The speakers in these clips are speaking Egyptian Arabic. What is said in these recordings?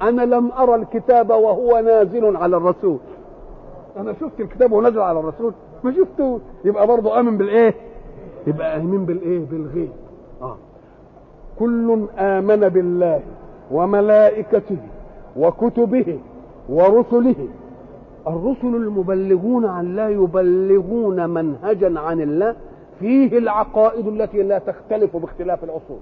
انا لم ارى الكتاب وهو نازل على الرسول انا شفت الكتاب وهو نازل على الرسول ما شفته يبقى برضه امن بالايه يبقى امين بالايه بالغيب اه كل امن بالله وملائكته وكتبه ورسله الرسل المبلغون عن الله يبلغون منهجا عن الله فيه العقائد التي لا تختلف باختلاف العصور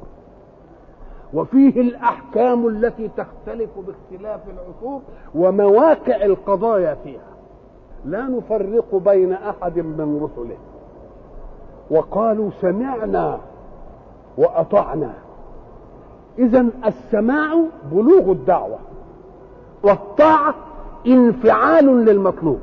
وفيه الاحكام التي تختلف باختلاف العصور ومواقع القضايا فيها لا نفرق بين احد من رسله وقالوا سمعنا واطعنا اذا السماع بلوغ الدعوه والطاعه انفعال للمطلوب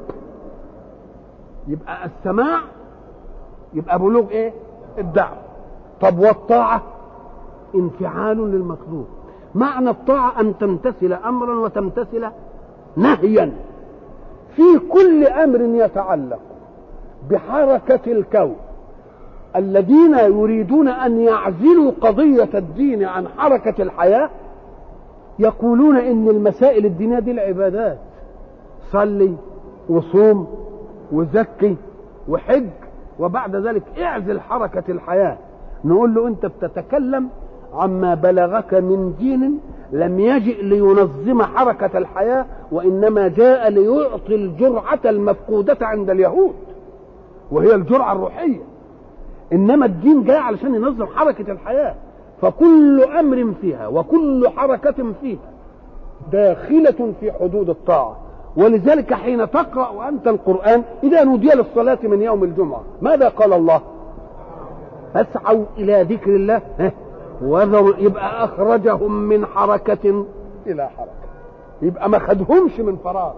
يبقى السماع يبقى بلوغ ايه الدعوه طب والطاعه انفعال للمطلوب معنى الطاعه ان تمتثل امرا وتمتثل نهيا في كل امر يتعلق بحركه الكون الذين يريدون ان يعزلوا قضيه الدين عن حركه الحياه يقولون ان المسائل الدينيه دي العبادات صلي وصوم وزكي وحج وبعد ذلك اعزل حركه الحياه نقول له انت بتتكلم عما بلغك من دين لم يجئ لينظم حركه الحياه وانما جاء ليعطي الجرعه المفقوده عند اليهود وهي الجرعه الروحيه انما الدين جاء علشان ينظم حركه الحياه فكل امر فيها وكل حركه فيها داخله في حدود الطاعه ولذلك حين تقرا انت القران اذا نودي للصلاه من يوم الجمعه ماذا قال الله فاسعوا الى ذكر الله وذروا يبقى اخرجهم من حركه الى حركه يبقى ما خدهمش من فراغ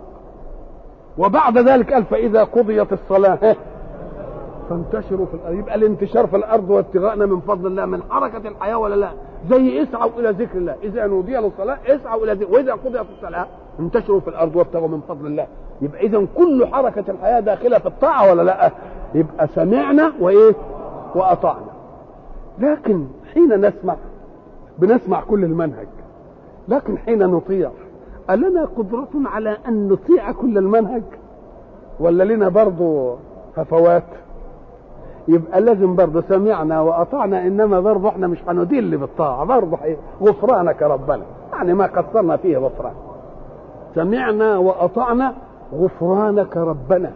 وبعد ذلك قال فاذا قضيت الصلاه فانتشروا في الارض يبقى الانتشار في الارض وابتغاءنا من فضل الله من حركه الحياه ولا لا زي اسعوا الى ذكر الله اذا نودي للصلاه اسعوا الى ذكر واذا قضيت الصلاه انتشروا في الارض وابتغوا من فضل الله يبقى اذا كل حركه الحياه داخله في الطاعه ولا لا يبقى سمعنا وايه واطعنا لكن حين نسمع بنسمع كل المنهج لكن حين نطيع ألنا قدرة على أن نطيع كل المنهج ولا لنا برضو هفوات يبقى لازم برضه سمعنا واطعنا انما برضه احنا مش هندل بالطاعه برضه غفرانك ربنا يعني ما قصرنا فيه غفران سمعنا واطعنا غفرانك ربنا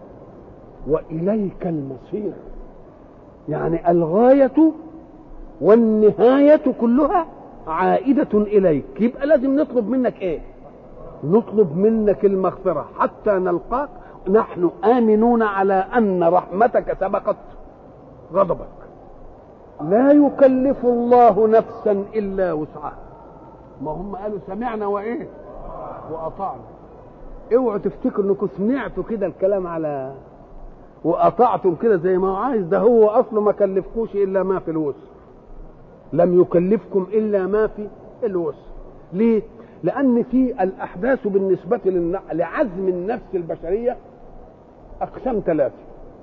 واليك المصير يعني الغايه والنهايه كلها عائده اليك يبقى لازم نطلب منك ايه نطلب منك المغفره حتى نلقاك نحن امنون على ان رحمتك سبقت غضبك لا يكلف الله نفسا الا وسعها ما هم قالوا سمعنا وايه واطعنا اوعوا تفتكروا انكم سمعتوا كده الكلام على واطعتم كده زي ما هو عايز ده هو اصله ما كلفكوش الا ما في الوسع لم يكلفكم الا ما في الوسع ليه لان في الاحداث بالنسبه لعزم النفس البشريه اقسام ثلاثه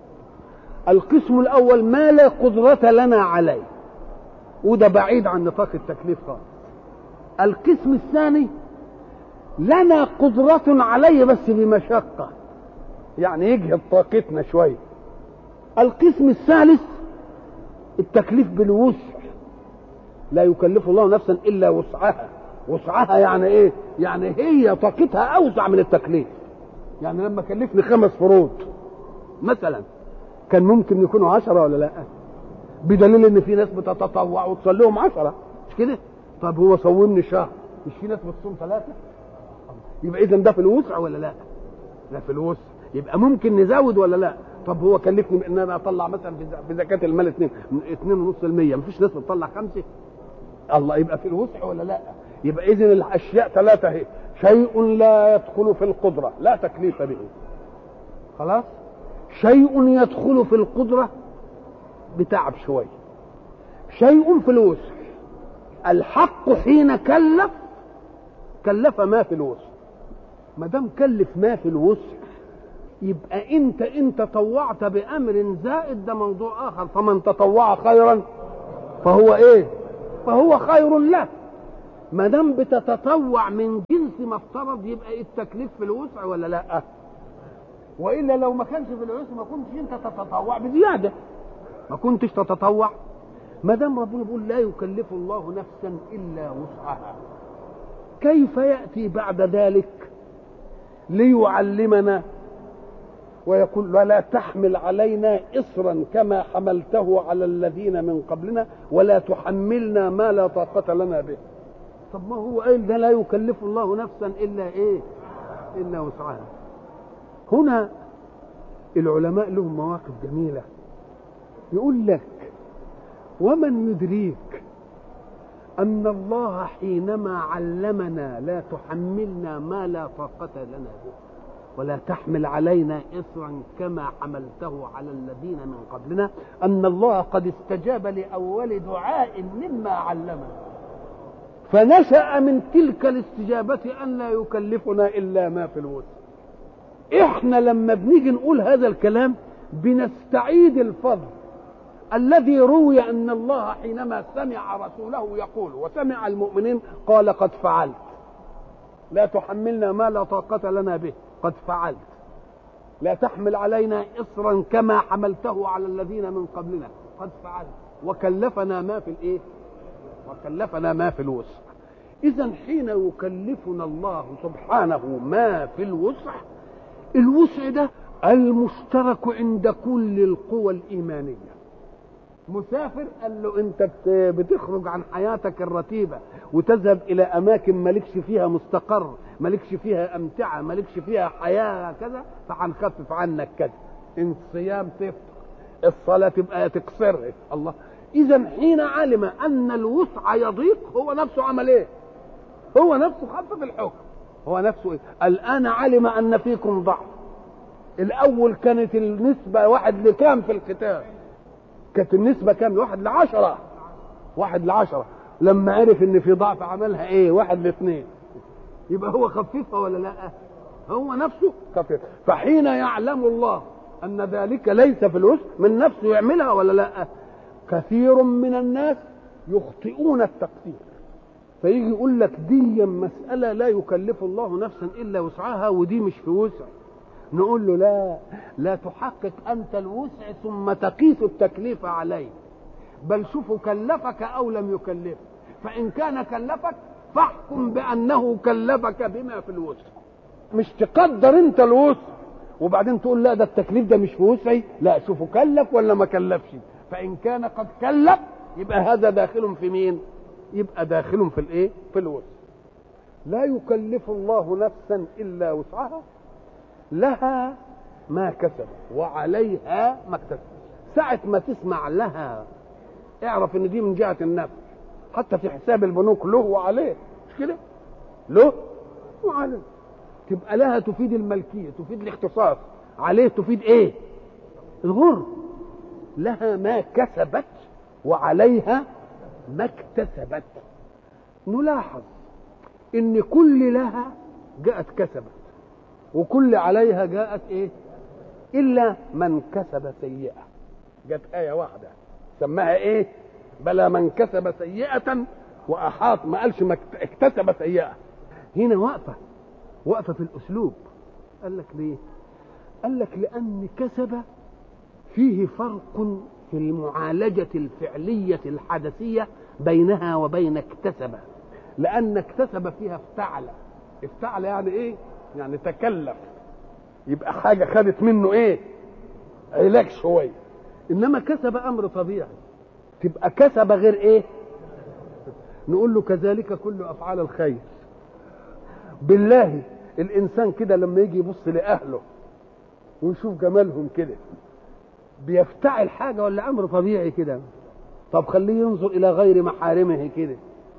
القسم الاول ما لا قدره لنا عليه وده بعيد عن نطاق التكليف خالص القسم الثاني لنا قدرة عليه بس بمشقة يعني يجهد طاقتنا شوية القسم الثالث التكليف بالوسع لا يكلف الله نفسا إلا وسعها وسعها يعني ايه يعني هي طاقتها أوسع من التكليف يعني لما كلفني خمس فروض مثلا كان ممكن يكونوا عشرة ولا لا بدليل ان في ناس بتتطوع وتصلي لهم عشرة مش كده طب هو صومني شهر مش في ناس بتصوم ثلاثة يبقى اذا ده في الوسع ولا لا ده في الوسع يبقى ممكن نزود ولا لا طب هو كلفني بان انا اطلع مثلا في زكاه المال 2 2.5% مفيش ناس بتطلع خمسه الله يبقى في الوسع ولا لا يبقى اذا الاشياء ثلاثه اهي شيء لا يدخل في القدره لا تكليف به خلاص شيء يدخل في القدره بتعب شويه شيء في الوسع الحق حين كلف كلف ما في الوسع ما دام كلف ما في الوسع يبقى انت ان تطوعت بامر زائد ده موضوع اخر فمن تطوع خيرا فهو ايه فهو خير له ما دام بتتطوع من جنس ما افترض يبقى التكليف في الوسع ولا لا والا لو ما كانش في الوسع ما كنتش انت تتطوع بزياده ما كنتش تتطوع ما دام ربنا بيقول لا يكلف الله نفسا الا وسعها كيف ياتي بعد ذلك ليعلمنا ويقول ولا تحمل علينا إصرا كما حملته على الذين من قبلنا ولا تحملنا ما لا طاقة لنا به طب ما هو قال ده لا يكلف الله نفسا إلا إيه إلا وسعها هنا العلماء لهم مواقف جميلة يقول لك ومن يدريك أن الله حينما علمنا لا تحملنا ما لا طاقة لنا به ولا تحمل علينا إصرا كما حملته على الذين من قبلنا أن الله قد استجاب لأول دعاء مما علمنا فنشأ من تلك الاستجابة أن لا يكلفنا إلا ما في الوسع إحنا لما بنيجي نقول هذا الكلام بنستعيد الفضل الذي روي أن الله حينما سمع رسوله يقول وسمع المؤمنين قال قد فعلت لا تحملنا ما لا طاقة لنا به قد فعلت لا تحمل علينا إصرا كما حملته على الذين من قبلنا قد فعلت وكلفنا ما في الايه وكلفنا ما في الوسع اذا حين يكلفنا الله سبحانه ما في الوسع الوسع ده المشترك عند كل القوى الايمانيه مسافر قال له انت بتخرج عن حياتك الرتيبه وتذهب الى اماكن مالكش فيها مستقر مالكش فيها امتعه مالكش فيها حياه كذا فهنخفف عنك كذا الصيام تفطر الصلاه تبقى تكسرها الله اذا حين علم ان الوسع يضيق هو نفسه عمل ايه هو نفسه خفف الحكم هو نفسه ايه الان علم ان فيكم ضعف الاول كانت النسبه واحد لكام في القتال كانت النسبة كام واحد لعشرة واحد لعشرة لما عرف ان في ضعف عملها ايه واحد لاثنين يبقى هو خففها ولا لا هو نفسه خفف فحين يعلم الله ان ذلك ليس في الوسع من نفسه يعملها ولا لا كثير من الناس يخطئون التقدير فيجي يقول لك دي مسألة لا يكلف الله نفسا إلا وسعها ودي مش في وسع نقول له لا لا تحقق انت الوسع ثم تقيس التكليف عليه بل شوفوا كلفك او لم يكلفك فان كان كلفك فاحكم بانه كلفك بما في الوسع مش تقدر انت الوسع وبعدين تقول لا ده التكليف ده مش في وسعي لا شوفوا كلف ولا ما كلفش فان كان قد كلف يبقى هذا داخل في مين يبقى داخل في الايه في الوسع لا يكلف الله نفسا الا وسعها لها ما كسبت وعليها ما اكتسبت ساعة ما تسمع لها اعرف ان دي من جهة النفس حتى في حساب البنوك له وعليه مش كده له وعليه تبقى لها تفيد الملكية تفيد الاختصاص عليه تفيد ايه الغر لها ما كسبت وعليها ما اكتسبت نلاحظ ان كل لها جاءت كسبت وكل عليها جاءت ايه الا من كسب سيئه جت ايه واحده سماها ايه بلى من كسب سيئه واحاط ما قالش ما اكتسب سيئه هنا واقفه واقفه في الاسلوب قال لك ليه قال لك لان كسب فيه فرق في المعالجه الفعليه الحدثيه بينها وبين اكتسب لان اكتسب فيها افتعل افتعل يعني ايه يعني تكلف يبقى حاجه خدت منه ايه علاج شويه انما كسب امر طبيعي تبقى كسب غير ايه نقول له كذلك كل افعال الخير بالله الانسان كده لما يجي يبص لاهله ويشوف جمالهم كده بيفتعل حاجه ولا امر طبيعي كده طب خليه ينظر الى غير محارمه كده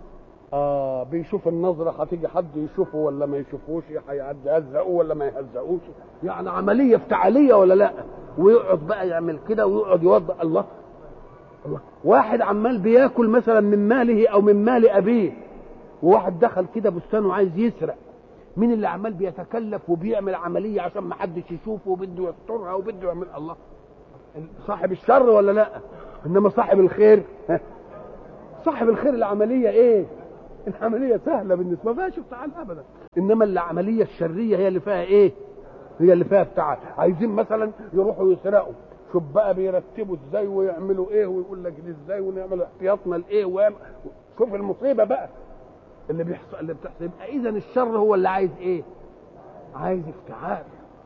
اه بيشوف النظره هتيجي حد يشوفه ولا ما يشوفوش هيهزقوه ولا ما يهزقوش يعني عمليه افتعاليه ولا لا ويقعد بقى يعمل كده ويقعد يوضح الله الله واحد عمال بياكل مثلا من ماله او من مال ابيه وواحد دخل كده بستانه عايز يسرق مين اللي عمال بيتكلف وبيعمل عمليه عشان ما حدش يشوفه وبده يسترها وبده يعمل الله صاحب الشر ولا لا انما صاحب الخير صاحب الخير العمليه ايه العمليه سهله بالنسبه ما فيهاش افتعال ابدا انما العمليه الشريه هي اللي فيها ايه هي اللي فيها افتعال عايزين مثلا يروحوا يسرقوا شوف بقى بيرتبوا ازاي ويعملوا ايه ويقول لك دي ازاي ونعمل احتياطنا لايه ويعمل شوف المصيبه بقى اللي بيحصل اللي بتحصل يبقى اذا الشر هو اللي عايز ايه عايز افتعال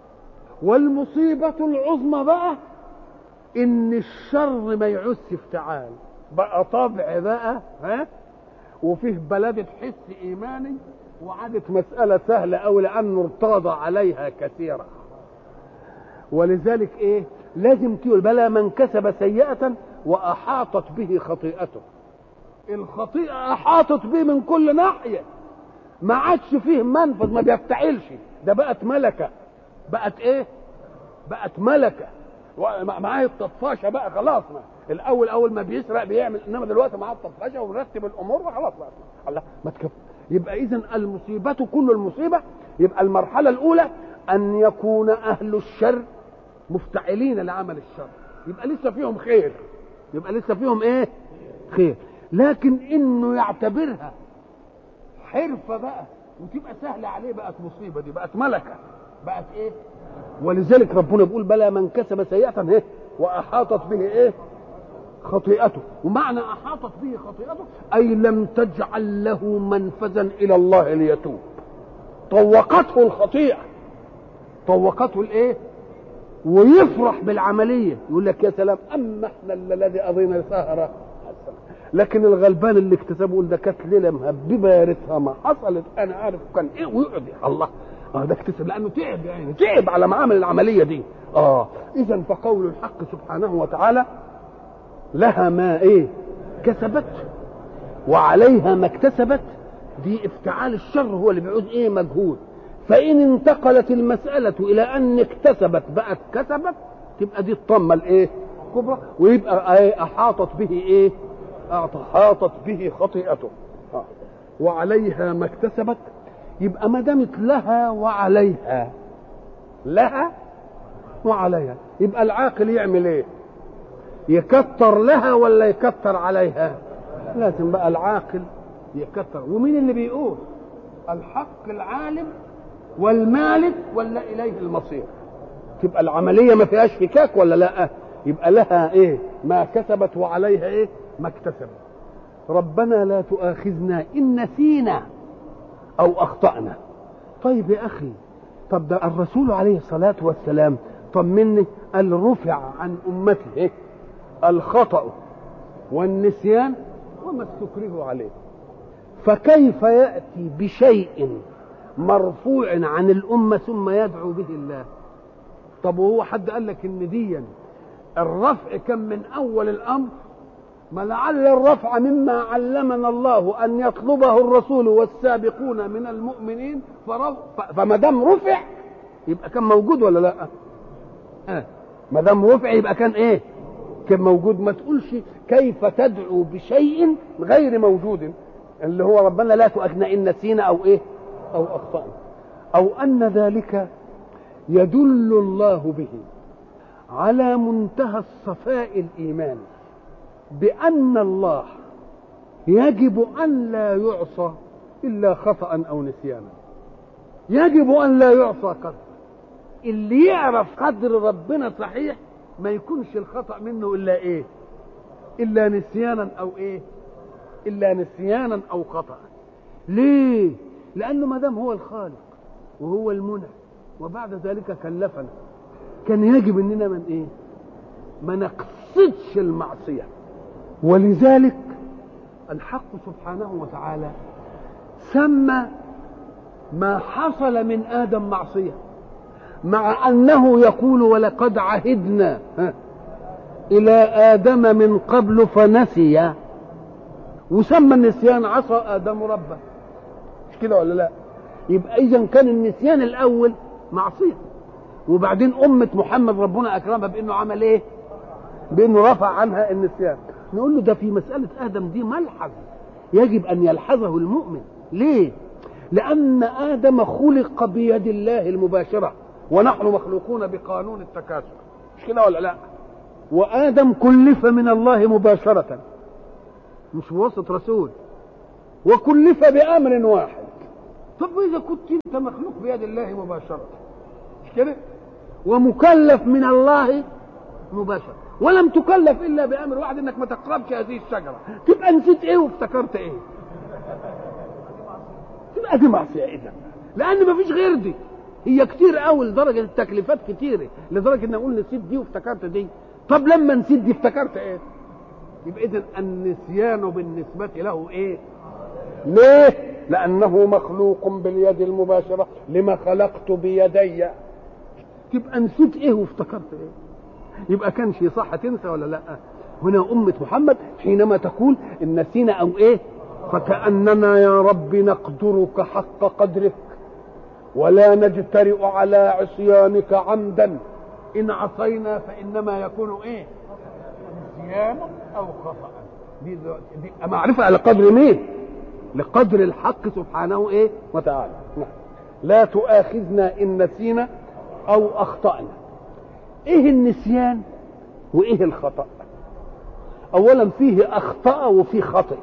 والمصيبه العظمى بقى ان الشر ما يعوزش افتعال بقى طبع بقى ها وفيه بلدة حس ايماني وعادت مسألة سهلة أو لأنه ارتضى عليها كثيرا ولذلك ايه لازم تقول بلى من كسب سيئة وأحاطت به خطيئته الخطيئة أحاطت به من كل ناحية ما عادش فيه منفذ ما بيفتعلش ده بقت ملكة بقت ايه بقت ملكة معاه الطفاشة بقى خلاص ما الأول أول ما بيسرق بيعمل إنما دلوقتي معاه الطفاشة ونرتب الأمور وخلاص بقى الله ما تكفي يبقى إذا المصيبة كل المصيبة يبقى المرحلة الأولى أن يكون أهل الشر مفتعلين لعمل الشر يبقى لسه فيهم خير يبقى لسه فيهم ايه خير لكن انه يعتبرها حرفة بقى وتبقى سهلة عليه بقت مصيبة دي بقت ملكة بقت ايه ولذلك ربنا بيقول بلى من كسب سيئة ايه واحاطت به ايه خطيئته ومعنى احاطت به خطيئته اي لم تجعل له منفذا الى الله ليتوب طوقته الخطيئة طوقته الايه ويفرح بالعملية يقول لك يا سلام أما احنا الذي قضينا سهرة لكن الغلبان اللي اكتسبه يقول ده كانت ليلة مهببة يا ريتها ما حصلت أنا عارف كان إيه ويقعد الله اه ده اكتسب لأنه تعب يعني تعب على ما عمل العملية دي اه إذا فقول الحق سبحانه وتعالى لها ما إيه كسبت وعليها ما اكتسبت دي افتعال الشر هو اللي بيعوز ايه مجهود فإن انتقلت المسألة إلى أن اكتسبت بقت كسبت تبقى دي الطمة الإيه؟ كبرى ويبقى إيه أحاطت به إيه؟ أحاطت به خطيئته آه. وعليها ما اكتسبت يبقى ما دامت لها وعليها لها وعليها يبقى العاقل يعمل ايه؟ يكتر لها ولا يكتر عليها؟ لازم بقى العاقل يكتر ومين اللي بيقول؟ الحق العالم والمالك ولا اليه المصير تبقى العمليه ما فيهاش فكاك ولا لا يبقى لها ايه ما كسبت وعليها ايه ما اكتسبت ربنا لا تؤاخذنا ان نسينا او اخطانا طيب يا اخي طب ده الرسول عليه الصلاه والسلام طمني قال رفع عن امتي إيه؟ الخطا والنسيان وما استكرهوا عليه فكيف ياتي بشيء مرفوع عن الأمة ثم يدعو به الله طب وهو حد قال لك ان ديا الرفع كان من أول الأمر ما لعل الرفع مما علمنا الله أن يطلبه الرسول والسابقون من المؤمنين فما دام رفع يبقى كان موجود ولا لا؟ آه. ما دام رفع يبقى كان ايه؟ كان موجود ما تقولش كيف تدعو بشيء غير موجود اللي هو ربنا لا تؤاخذنا ان نسينا او ايه؟ أو أخطأنا أو أن ذلك يدل الله به على منتهى الصفاء الإيماني بأن الله يجب أن لا يعصى إلا خطأ أو نسيانا يجب أن لا يعصى قدر اللي يعرف قدر ربنا صحيح ما يكونش الخطأ منه إلا إيه إلا نسيانا أو إيه إلا نسيانا أو خطأ ليه لانه ما دام هو الخالق وهو المنع وبعد ذلك كلفنا كان يجب اننا من ايه ما نقصدش المعصيه ولذلك الحق سبحانه وتعالى سمى ما حصل من ادم معصيه مع انه يقول ولقد عهدنا الى ادم من قبل فنسي وسمى النسيان عصى ادم ربه مش كده ولا لا يبقى اذا كان النسيان الاول معصيه وبعدين امه محمد ربنا اكرمها بانه عمل ايه بانه رفع عنها النسيان نقول له ده في مساله ادم دي ملحظ يجب ان يلحظه المؤمن ليه لان ادم خلق بيد الله المباشره ونحن مخلوقون بقانون التكاثر مش كده ولا لا وادم كلف من الله مباشره مش بواسطه رسول وكلف بامر واحد طب اذا كنت انت مخلوق بيد الله مباشره مش كده ومكلف من الله مباشره ولم تكلف الا بامر واحد انك ما تقربش هذه الشجره تبقى نسيت ايه وافتكرت ايه تبقى دي معصيه اذا لان ما فيش غير دي هي كتير قوي لدرجه التكليفات كتيره لدرجه ان اقول نسيت دي وافتكرت دي طب لما نسيت دي افتكرت ايه يبقى اذا النسيان بالنسبه له ايه ليه لانه مخلوق باليد المباشره لما خلقت بيدي تبقى نسيت ايه وافتكرت ايه يبقى كان شيء صح تنسى ولا لا هنا أمة محمد حينما تقول إن نسينا أو إيه فكأننا يا رب نقدرك حق قدرك ولا نجترئ على عصيانك عمدا إن عصينا فإنما يكون إيه نسيان أو خطأ دي, دي معرفة على قدر مين لقدر الحق سبحانه إيه وتعالى لا تؤاخذنا إن نسينا أو أخطأنا إيه النسيان وإيه الخطأ اولا فيه اخطا وفيه خطئ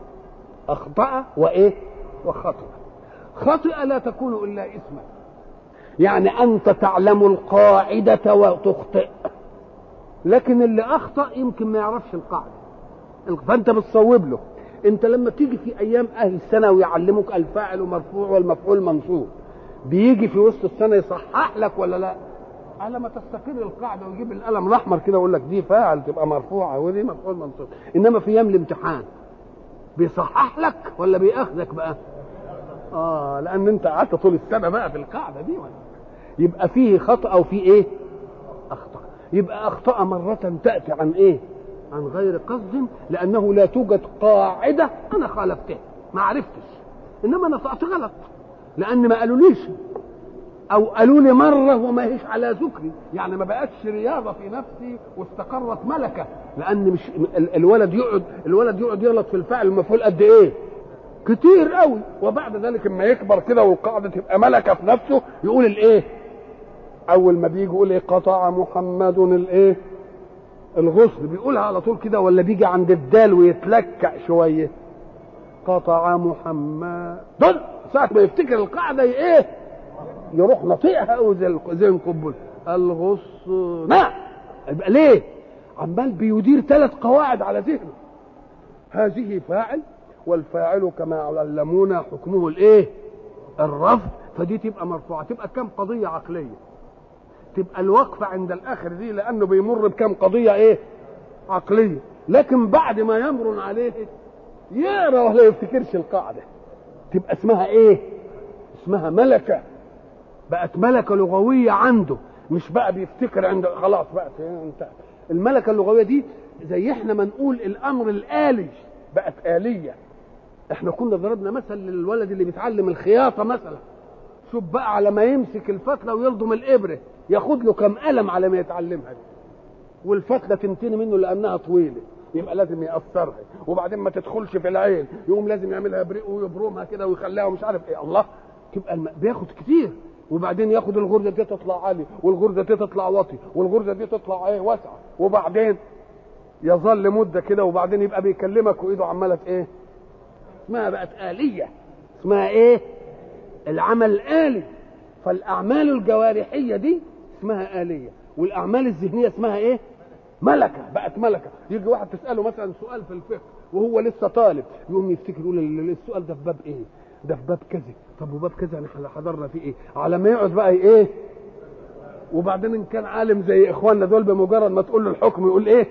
اخطا وايه وخطئ خطئ لا تكون الا اسما يعني انت تعلم القاعده وتخطئ لكن اللي اخطا يمكن ما يعرفش القاعده فانت بتصوب له انت لما تيجي في ايام اهل السنه ويعلمك الفاعل مرفوع والمفعول منصوب بيجي في وسط السنه يصحح لك ولا لا على ما تستقر القاعده ويجيب القلم الاحمر كده ويقول لك دي فاعل تبقى مرفوعه ودي مفعول منصوب انما في ايام الامتحان بيصحح لك ولا بياخذك بقى اه لان انت قعدت طول السنه بقى في القاعده دي ولا يبقى فيه خطا او فيه ايه اخطا يبقى اخطا مره تاتي عن ايه عن غير قصد لانه لا توجد قاعده انا خالفتها ما عرفتش انما انا طلعت غلط لان ما قالوليش او قالوا لي مره وما هيش على ذكري يعني ما بقتش رياضه في نفسي واستقرت ملكه لان مش الولد يقعد الولد يقعد يغلط في الفعل المفعول قد ايه كتير قوي وبعد ذلك اما يكبر كده والقاعده تبقى ملكه في نفسه يقول الايه اول ما بيجي يقول ايه قطع محمد الايه الغسل بيقولها على طول كده ولا بيجي عند الدال ويتلكع شويه قطع محمد دول ساعة ما يفتكر القاعدة ايه يروح نطيقها او زي زي القنبله الغصن نعم يبقى ليه عمال بيدير ثلاث قواعد على ذهنه هذه فاعل والفاعل كما علمونا حكمه الايه الرفض فدي تبقى مرفوعه تبقى كم قضيه عقليه تبقى الوقفه عند الاخر دي لانه بيمر بكم قضيه ايه عقليه لكن بعد ما يمر عليه يقرا ولا يفتكرش القاعده تبقى اسمها ايه اسمها ملكه بقت ملكه لغويه عنده مش بقى بيفتكر عند خلاص بقى انت الملكه اللغويه دي زي احنا ما نقول الامر الالي بقت اليه احنا كنا ضربنا مثل للولد اللي بيتعلم الخياطه مثلا شوف بقى على ما يمسك الفتله ويلضم الابره ياخد له كم قلم على ما يتعلمها دي والفتله تنتني منه لانها طويله يبقى لازم يقصرها وبعدين ما تدخلش في العين يقوم لازم يعملها بريق ويبرمها كده ويخليها ومش عارف ايه الله تبقى الم... بياخد كتير وبعدين ياخد الغرزه دي تطلع عالي والغرزه دي تطلع واطي والغرزه دي تطلع ايه واسعه وبعدين يظل مده كده وبعدين يبقى بيكلمك وايده عماله ايه اسمها بقت آلية اسمها ايه العمل الآلي فالأعمال الجوارحية دي اسمها آلية والأعمال الذهنية اسمها ايه ملكة بقت ملكة يجي واحد تسأله مثلا سؤال في الفقه وهو لسه طالب يقوم يفتكر يقول السؤال ده في باب ايه ده في باب كذا طب وباب كذا احنا حضرنا فيه ايه على ما يقعد بقى ايه وبعدين ان كان عالم زي اخواننا دول بمجرد ما تقول له الحكم يقول ايه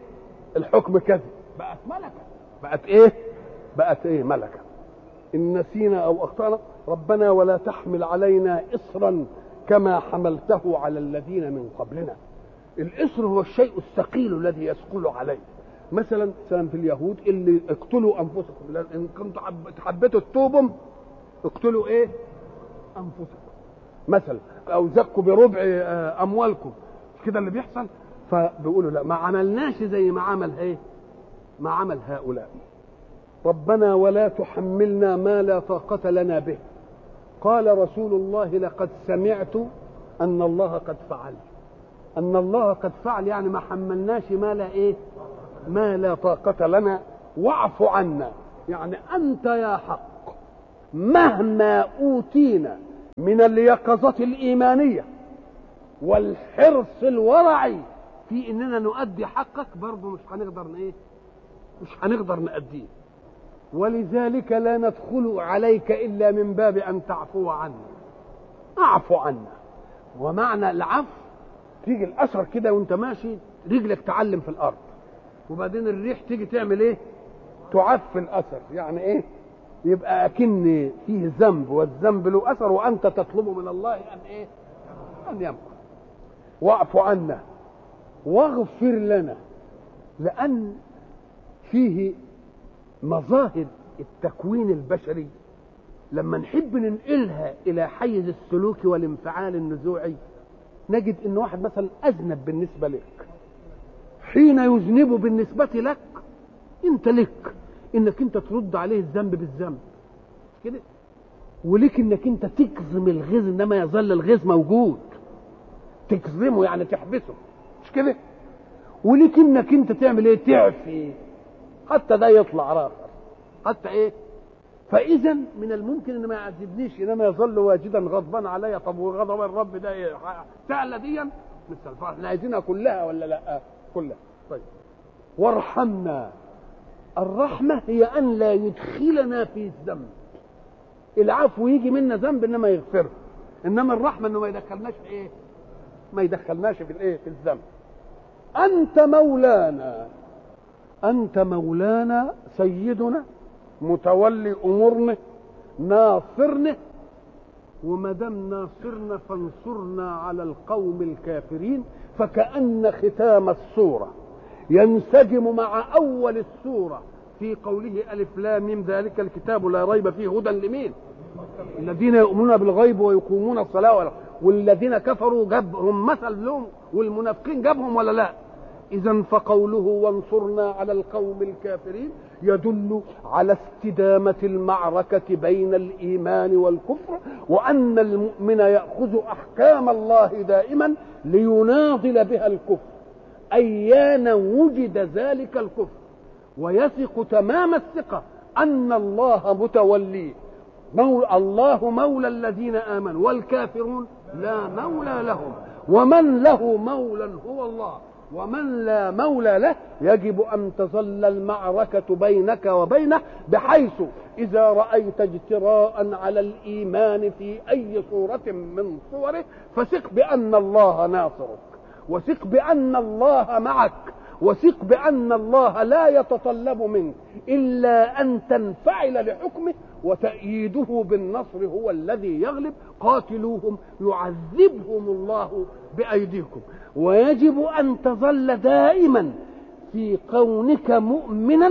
الحكم كذا بقت ملكه بقت ايه بقت ايه ملكه ان نسينا او اخطانا ربنا ولا تحمل علينا اصرا كما حملته على الذين من قبلنا الاسر هو الشيء الثقيل الذي يثقل عليه مثلا مثلا في اليهود اللي اقتلوا انفسكم ان كنتم حبيتوا تتوبوا اقتلوا ايه انفسكم مثلا او زكوا بربع اموالكم مش كده اللي بيحصل فبيقولوا لا ما عملناش زي ما عمل ايه ما عمل هؤلاء ربنا ولا تحملنا ما لا طاقة لنا به قال رسول الله لقد سمعت أن الله قد فعل أن الله قد فعل يعني ما حملناش ما لا إيه ما لا طاقة لنا واعف عنا يعني أنت يا حق مهما أوتينا من اليقظة الإيمانية والحرص الورعي في إننا نؤدي حقك برضه مش هنقدر إيه؟ مش هنقدر نأديه ولذلك لا ندخل عليك إلا من باب أن تعفو عنا أعفو عنا ومعنى العفو تيجي الأثر كده وأنت ماشي رجلك تعلم في الأرض وبعدين الريح تيجي تعمل إيه؟ تعفي الأثر يعني إيه؟ يبقى أكن فيه ذنب والذنب له أثر وأنت تطلب من الله أن إيه؟ أن يمكن واعف عنا واغفر لنا لأن فيه مظاهر التكوين البشري لما نحب ننقلها الى حيز السلوك والانفعال النزوعي نجد ان واحد مثلا اذنب بالنسبه لك حين يذنب بالنسبه لك انت لك انك انت ترد عليه الذنب بالذنب كده وليك انك انت تكظم الغيظ انما يظل الغيظ موجود تكظمه يعني تحبسه مش كده وليك انك انت تعمل ايه تعفي حتى ده يطلع راخر حتى ايه فاذا من الممكن ان ما يعذبنيش انما يظل واجدا غضبان عليا طب وغضب الرب ده ايه تعلى ديا مثل احنا عايزينها كلها ولا لا كلها طيب وارحمنا الرحمة هي أن لا يدخلنا في الذنب العفو يجي منا ذنب إنما يغفره إنما الرحمة إنه ما يدخلناش في إيه؟ ما يدخلناش في الإيه؟ في الذنب أنت مولانا أنت مولانا سيدنا متولي أمورنا ناصرنا وما دام ناصرنا فانصرنا على القوم الكافرين فكأن ختام السورة ينسجم مع أول السورة في قوله ألف لام ميم ذلك الكتاب لا ريب فيه هدى لمين؟ الذين يؤمنون بالغيب ويقومون الصلاة والذين كفروا جابهم مثل لهم والمنافقين جابهم ولا لا؟ إذا فقوله وانصرنا على القوم الكافرين يدل على استدامة المعركة بين الإيمان والكفر وأن المؤمن يأخذ أحكام الله دائما ليناضل بها الكفر أيان وجد ذلك الكفر ويثق تمام الثقة أن الله متوليه مولى الله مولى الذين آمنوا والكافرون لا مولى لهم ومن له مولى هو الله ومن لا مولى له يجب ان تظل المعركه بينك وبينه بحيث اذا رايت اجتراء على الايمان في اي صوره من صوره فثق بان الله ناصرك وثق بان الله معك وثق بان الله لا يتطلب منك الا ان تنفعل لحكمه وتأييده بالنصر هو الذي يغلب قاتلوهم يعذبهم الله بأيديكم ويجب أن تظل دائما في كونك مؤمنا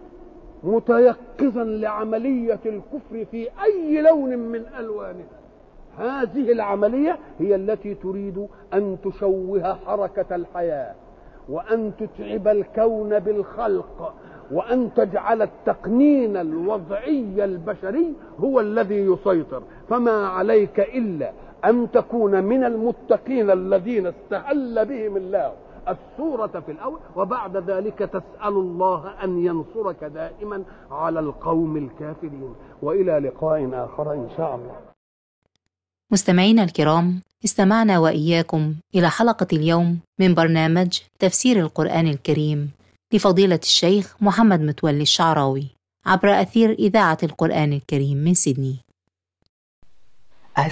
متيقظا لعملية الكفر في أي لون من ألوانها هذه العملية هي التي تريد أن تشوه حركة الحياة وأن تتعب الكون بالخلق وأن تجعل التقنين الوضعي البشري هو الذي يسيطر فما عليك إلا أن تكون من المتقين الذين استهل بهم الله السورة في الأول وبعد ذلك تسأل الله أن ينصرك دائما على القوم الكافرين وإلى لقاء آخر إن شاء الله مستمعينا الكرام استمعنا وإياكم إلى حلقة اليوم من برنامج تفسير القرآن الكريم لفضيلة الشيخ محمد متولي الشعراوي عبر أثير إذاعة القرآن الكريم من سيدني